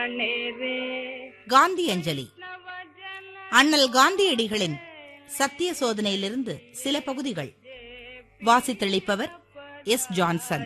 காந்தி அஞ்சலி அண்ணல் காந்தியடிகளின் சத்திய சோதனையிலிருந்து சில பகுதிகள் வாசித்தளிப்பவர் எஸ் ஜான்சன்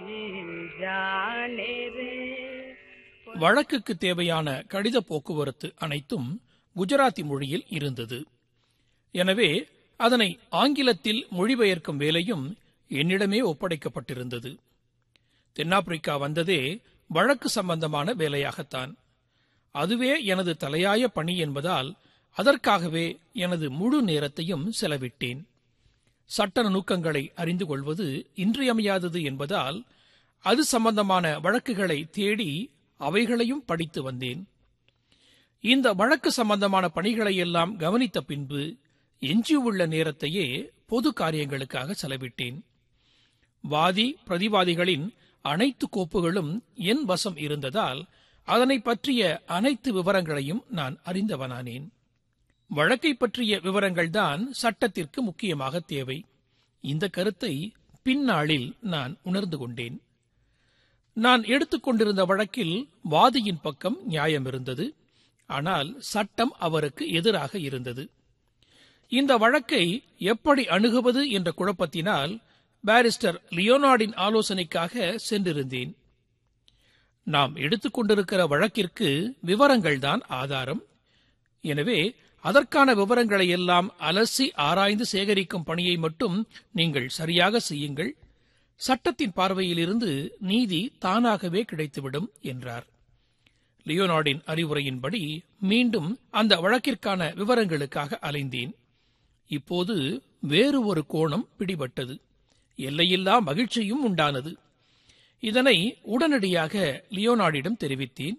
வழக்குக்கு தேவையான கடித போக்குவரத்து அனைத்தும் குஜராத்தி மொழியில் இருந்தது எனவே அதனை ஆங்கிலத்தில் மொழிபெயர்க்கும் வேலையும் என்னிடமே ஒப்படைக்கப்பட்டிருந்தது தென்னாப்பிரிக்கா வந்ததே வழக்கு சம்பந்தமான வேலையாகத்தான் அதுவே எனது தலையாய பணி என்பதால் அதற்காகவே எனது முழு நேரத்தையும் செலவிட்டேன் சட்ட நுணுக்கங்களை அறிந்து கொள்வது இன்றியமையாதது என்பதால் அது சம்பந்தமான வழக்குகளை தேடி அவைகளையும் படித்து வந்தேன் இந்த வழக்கு சம்பந்தமான பணிகளை எல்லாம் கவனித்த பின்பு எஞ்சியுள்ள நேரத்தையே பொது காரியங்களுக்காக செலவிட்டேன் வாதி பிரதிவாதிகளின் அனைத்து கோப்புகளும் என் வசம் இருந்ததால் அதனை பற்றிய அனைத்து விவரங்களையும் நான் அறிந்தவனானேன் வழக்கை பற்றிய விவரங்கள்தான் சட்டத்திற்கு முக்கியமாக தேவை இந்த கருத்தை பின்னாளில் நான் உணர்ந்து கொண்டேன் நான் எடுத்துக்கொண்டிருந்த வழக்கில் வாதியின் பக்கம் நியாயம் இருந்தது ஆனால் சட்டம் அவருக்கு எதிராக இருந்தது இந்த வழக்கை எப்படி அணுகுவது என்ற குழப்பத்தினால் பாரிஸ்டர் லியோனார்டின் ஆலோசனைக்காக சென்றிருந்தேன் நாம் எடுத்துக்கொண்டிருக்கிற வழக்கிற்கு விவரங்கள்தான் ஆதாரம் எனவே அதற்கான விவரங்களை எல்லாம் அலசி ஆராய்ந்து சேகரிக்கும் பணியை மட்டும் நீங்கள் சரியாக செய்யுங்கள் சட்டத்தின் பார்வையிலிருந்து நீதி தானாகவே கிடைத்துவிடும் என்றார் லியோனார்டின் அறிவுரையின்படி மீண்டும் அந்த வழக்கிற்கான விவரங்களுக்காக அலைந்தேன் இப்போது வேறு ஒரு கோணம் பிடிபட்டது எல்லையில்லா மகிழ்ச்சியும் உண்டானது இதனை உடனடியாக லியோனார்டிடம் தெரிவித்தேன்